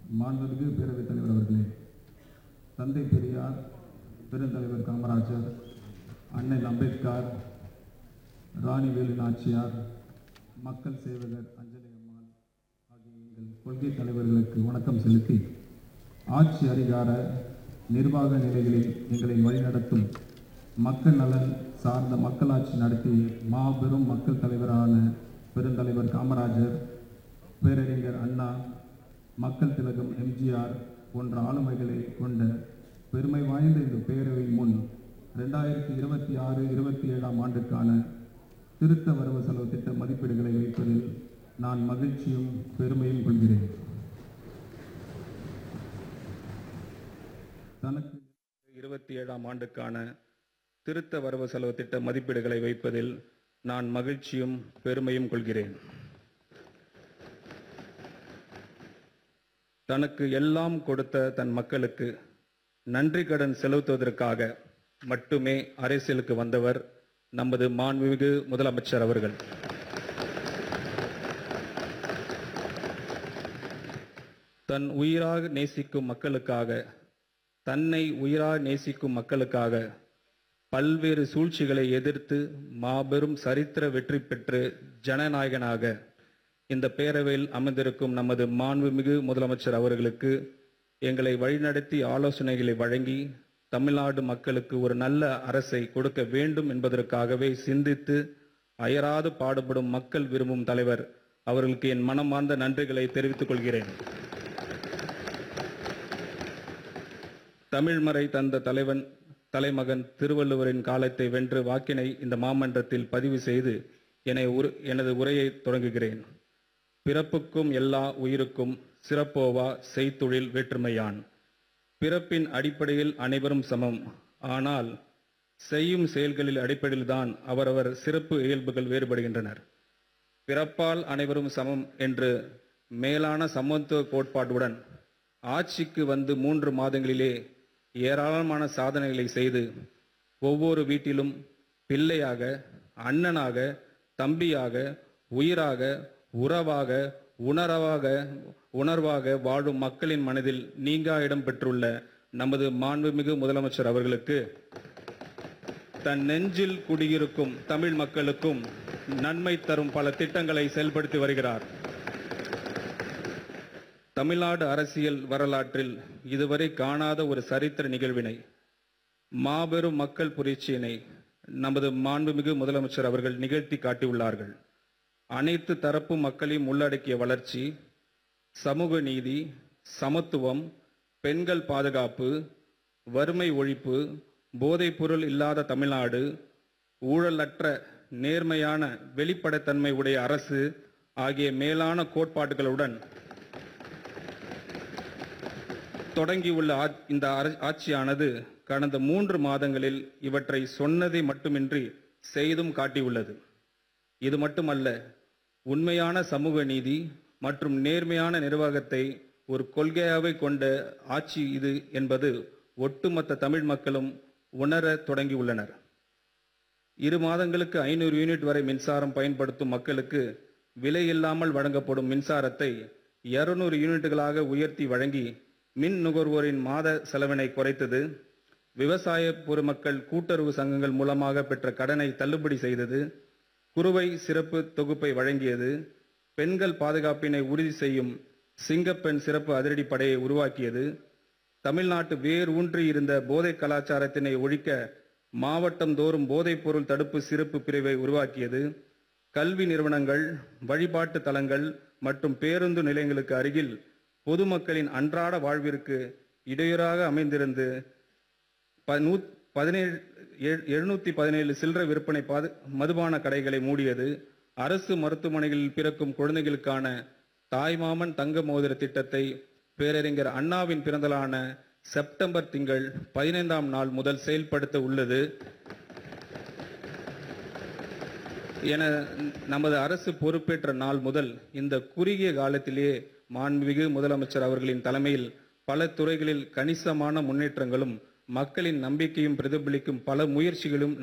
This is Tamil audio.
மாண்புமிகு பேரவைத் தலைவர் அவர்களே தந்தை பெரியார் பெருந்தலைவர் காமராஜர் அண்ணல் அம்பேத்கர் ராணி வேலு நாச்சியார் மக்கள் சேவகர் அஞ்சலி அம்மாள் ஆகிய எங்கள் கொள்கை தலைவர்களுக்கு வணக்கம் செலுத்தி ஆட்சி அதிகார நிர்வாக நிலைகளில் எங்களை வழிநடத்தும் மக்கள் நலன் சார்ந்த மக்களாட்சி நடத்தி மாபெரும் மக்கள் தலைவரான பெருந்தலைவர் காமராஜர் பேரறிஞர் அண்ணா மக்கள் திலகம் எம்ஜிஆர் போன்ற ஆளுமைகளை கொண்ட பெருமை வாய்ந்த இந்த பேரவை முன் ரெண்டாயிரத்தி இருபத்தி ஆறு இருபத்தி ஏழாம் ஆண்டுக்கான திருத்த வரவு செலவு திட்ட மதிப்பீடுகளை வைப்பதில் நான் மகிழ்ச்சியும் பெருமையும் கொள்கிறேன் தனக்கு இருபத்தி ஏழாம் ஆண்டுக்கான திருத்த வரவு செலவு திட்ட மதிப்பீடுகளை வைப்பதில் நான் மகிழ்ச்சியும் பெருமையும் கொள்கிறேன் தனக்கு எல்லாம் கொடுத்த தன் மக்களுக்கு நன்றி கடன் செலுத்துவதற்காக மட்டுமே அரசியலுக்கு வந்தவர் நமது மாண்புமிகு முதலமைச்சர் அவர்கள் தன் உயிராக நேசிக்கும் மக்களுக்காக தன்னை உயிராக நேசிக்கும் மக்களுக்காக பல்வேறு சூழ்ச்சிகளை எதிர்த்து மாபெரும் சரித்திர வெற்றி பெற்று ஜனநாயகனாக இந்த பேரவையில் அமர்ந்திருக்கும் நமது மாண்புமிகு முதலமைச்சர் அவர்களுக்கு எங்களை வழிநடத்தி ஆலோசனைகளை வழங்கி தமிழ்நாடு மக்களுக்கு ஒரு நல்ல அரசை கொடுக்க வேண்டும் என்பதற்காகவே சிந்தித்து அயராது பாடுபடும் மக்கள் விரும்பும் தலைவர் அவர்களுக்கு என் மனமார்ந்த நன்றிகளை தெரிவித்துக் கொள்கிறேன் தமிழ்மறை தந்த தலைவன் தலைமகன் திருவள்ளுவரின் காலத்தை வென்று வாக்கினை இந்த மாமன்றத்தில் பதிவு செய்து என்னை உரு எனது உரையை தொடங்குகிறேன் பிறப்புக்கும் எல்லா உயிருக்கும் சிறப்போவா செய்தொழில் வேற்றுமையான் பிறப்பின் அடிப்படையில் அனைவரும் சமம் ஆனால் செய்யும் செயல்களில் அடிப்படையில்தான் அவரவர் சிறப்பு இயல்புகள் வேறுபடுகின்றனர் பிறப்பால் அனைவரும் சமம் என்று மேலான சமத்துவ கோட்பாட்டுடன் ஆட்சிக்கு வந்து மூன்று மாதங்களிலே ஏராளமான சாதனைகளை செய்து ஒவ்வொரு வீட்டிலும் பிள்ளையாக அண்ணனாக தம்பியாக உயிராக உறவாக உணர்வாக உணர்வாக வாழும் மக்களின் மனதில் நீங்கா இடம் பெற்றுள்ள நமது மாண்புமிகு முதலமைச்சர் அவர்களுக்கு தன் நெஞ்சில் குடியிருக்கும் தமிழ் மக்களுக்கும் நன்மை தரும் பல திட்டங்களை செயல்படுத்தி வருகிறார் தமிழ்நாடு அரசியல் வரலாற்றில் இதுவரை காணாத ஒரு சரித்திர நிகழ்வினை மாபெரும் மக்கள் புரட்சியினை நமது மாண்புமிகு முதலமைச்சர் அவர்கள் நிகழ்த்தி காட்டியுள்ளார்கள் அனைத்து தரப்பு மக்களையும் உள்ளடக்கிய வளர்ச்சி சமூக நீதி சமத்துவம் பெண்கள் பாதுகாப்பு வறுமை ஒழிப்பு போதைப் பொருள் இல்லாத தமிழ்நாடு ஊழலற்ற நேர்மையான வெளிப்படைத்தன்மை உடைய அரசு ஆகிய மேலான கோட்பாடுகளுடன் தொடங்கியுள்ள ஆ- இந்த அர- ஆட்சியானது கடந்த மூன்று மாதங்களில் இவற்றை சொன்னதை மட்டுமின்றி செய்தும் காட்டியுள்ளது இது மட்டுமல்ல உண்மையான சமூக நீதி மற்றும் நேர்மையான நிர்வாகத்தை ஒரு கொள்கையாகவே கொண்ட ஆட்சி இது என்பது ஒட்டுமொத்த தமிழ் மக்களும் உணர தொடங்கியுள்ளனர் இரு மாதங்களுக்கு ஐநூறு யூனிட் வரை மின்சாரம் பயன்படுத்தும் மக்களுக்கு விலை இல்லாமல் வழங்கப்படும் மின்சாரத்தை 200 யூனிட்டுகளாக உயர்த்தி வழங்கி மின் நுகர்வோரின் மாத செலவினை குறைத்தது விவசாய பொதுமக்கள் கூட்டுறவு சங்கங்கள் மூலமாக பெற்ற கடனை தள்ளுபடி செய்தது குறுவை சிறப்பு தொகுப்பை வழங்கியது பெண்கள் பாதுகாப்பினை உறுதி செய்யும் சிங்கப்பெண் சிறப்பு அதிரடி படையை உருவாக்கியது தமிழ்நாட்டு வேர் ஊன்றி இருந்த போதை கலாச்சாரத்தினை ஒழிக்க மாவட்டம் தோறும் போதைப் பொருள் தடுப்பு சிறப்பு பிரிவை உருவாக்கியது கல்வி நிறுவனங்கள் வழிபாட்டு தலங்கள் மற்றும் பேருந்து நிலையங்களுக்கு அருகில் பொதுமக்களின் அன்றாட வாழ்விற்கு இடையூறாக அமைந்திருந்து ப- நூத்- பதினேழு எழு- எழுநூத்தி பதினேழு சில்லறை விற்பனை பாது மதுபான கடைகளை மூடியது அரசு மருத்துவமனைகளில் பிறக்கும் குழந்தைகளுக்கான தாய்மாமன் தங்க மோதிர திட்டத்தை பேரறிஞர் அண்ணாவின் பிறந்தலான செப்டம்பர் திங்கள் பதினைந்தாம் நாள் முதல் செயல்படுத்த உள்ளது என நமது அரசு பொறுப்பேற்ற நாள் முதல் இந்த குறுகிய காலத்திலேயே மாண்புமிகு முதலமைச்சர் அவர்களின் தலைமையில் பல துறைகளில் கணிசமான முன்னேற்றங்களும் மக்களின் நம்பிக்கையும் பிரதிபலிக்கும் பல முயற்சிகளும்